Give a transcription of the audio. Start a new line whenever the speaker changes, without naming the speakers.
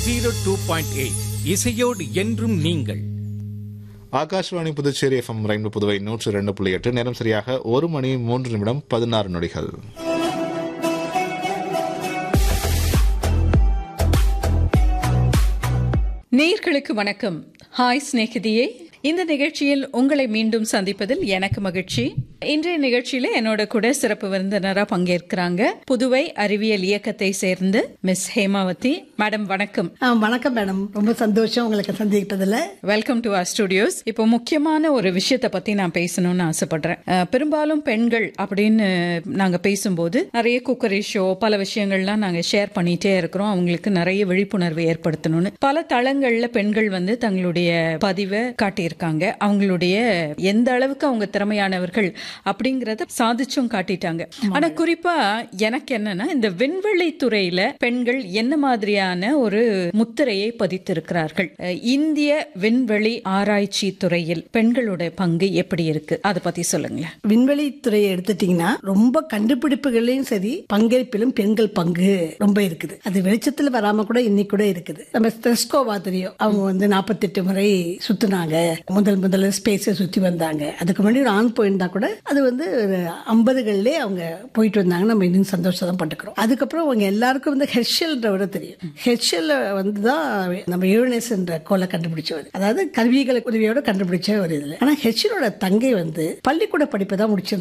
zero two point eight இசையோடு என்றும் நீங்கள்
ஆகாஷ்வாணி புதுச்சேரி எஃப்எம் ரெயின்போ புதுவை நூற்று ரெண்டு புள்ளி எட்டு நேரம் சரியாக ஒரு மணி மூன்று நிமிடம் பதினாறு நொடிகள்
நேயர்களுக்கு வணக்கம் ஹாய் சிநேகிதியே இந்த நிகழ்ச்சியில் உங்களை மீண்டும் சந்திப்பதில் எனக்கு மகிழ்ச்சி இன்றைய நிகழ்ச்சியில என்னோட கூட சிறப்பு விருந்தினரா பங்கேற்கிறாங்க புதுவை அறிவியல் இயக்கத்தை சேர்ந்து மிஸ் ஹேமாவதி மேடம் வணக்கம்
ஆ, வணக்கம் மேடம் ரொம்ப சந்தோஷம் உங்களுக்கு சந்திக்கிட்டதுல
வெல்கம் டு ஆர் ஸ்டுடியோஸ் இப்போ முக்கியமான ஒரு விஷயத்தை பத்தி நான் பேசணும்னு ஆசைப்படுறேன் அஹ், பெரும்பாலும் பெண்கள் அப்படின்னு நாங்க பேசும்போது நிறைய குக்கரி ஷோ பல விஷயங்கள்லாம் நாங்க ஷேர் பண்ணிட்டே இருக்கிறோம் அவங்களுக்கு நிறைய விழிப்புணர்வு ஏற்படுத்தணும்னு பல தளங்கள்ல பெண்கள் வந்து தங்களுடைய பதிவை காட்டியிருக்காங்க அவங்களுடைய எந்த அளவுக்கு அவங்க திறமையானவர்கள் அப்படிங்கறத சாதிச்சும் காட்டிட்டாங்க ஆனா குறிப்பா எனக்கு என்னன்னா இந்த விண்வெளி துறையில பெண்கள் என்ன மாதிரியான ஒரு முத்திரையை பதித்திருக்கிறார்கள் அஹ், இந்திய விண்வெளி ஆராய்ச்சி துறையில் பெண்களோட பங்கு எப்படி இருக்கு அதை பத்தி சொல்லுங்களேன்
விண்வெளி துறையை எடுத்துட்டீங்கன்னா ரொம்ப கண்டுபிடிப்புகளையும் சரி பங்கேற்பிலும் பெண்கள் பங்கு ரொம்ப இருக்குது அது வெளிச்சத்துல வராம கூட இன்னைக்கு கூட இருக்குது நம்ம ஸ்டெஸ்கோவா தெரியும் அவங்க வந்து நாற்பத்தெட்டு முறை சுத்துனாங்க முதல் முதல்ல ஸ்பேஸை சுத்தி வந்தாங்க அதுக்கு முன்னாடி ஒரு ஆண் போயிருந்தா கூட அது வந்து ஐம்பதுகள்லேயே அவங்க போயிட்டு வந்தாங்க நம்ம இன்னும் சந்தோஷம் தான் பட்டுக்கிறோம் அதுக்கப்புறம் அவங்க எல்லாருக்கும் வந்து ஹெர்ஷல்ன்றவரை தெரியும் ஹெர்ஷல் வந்து தான் நம்ம யூரனஸ் என்ற கோலை கண்டுபிடிச்சவர் அதாவது கருவிகளை உதவியோட கண்டுபிடிச்ச ஒரு இதுல ஆனா ஹெர்ஷலோட தங்கை வந்து பள்ளிக்கூட படிப்பை தான் முடிச்சிருந்தாங்க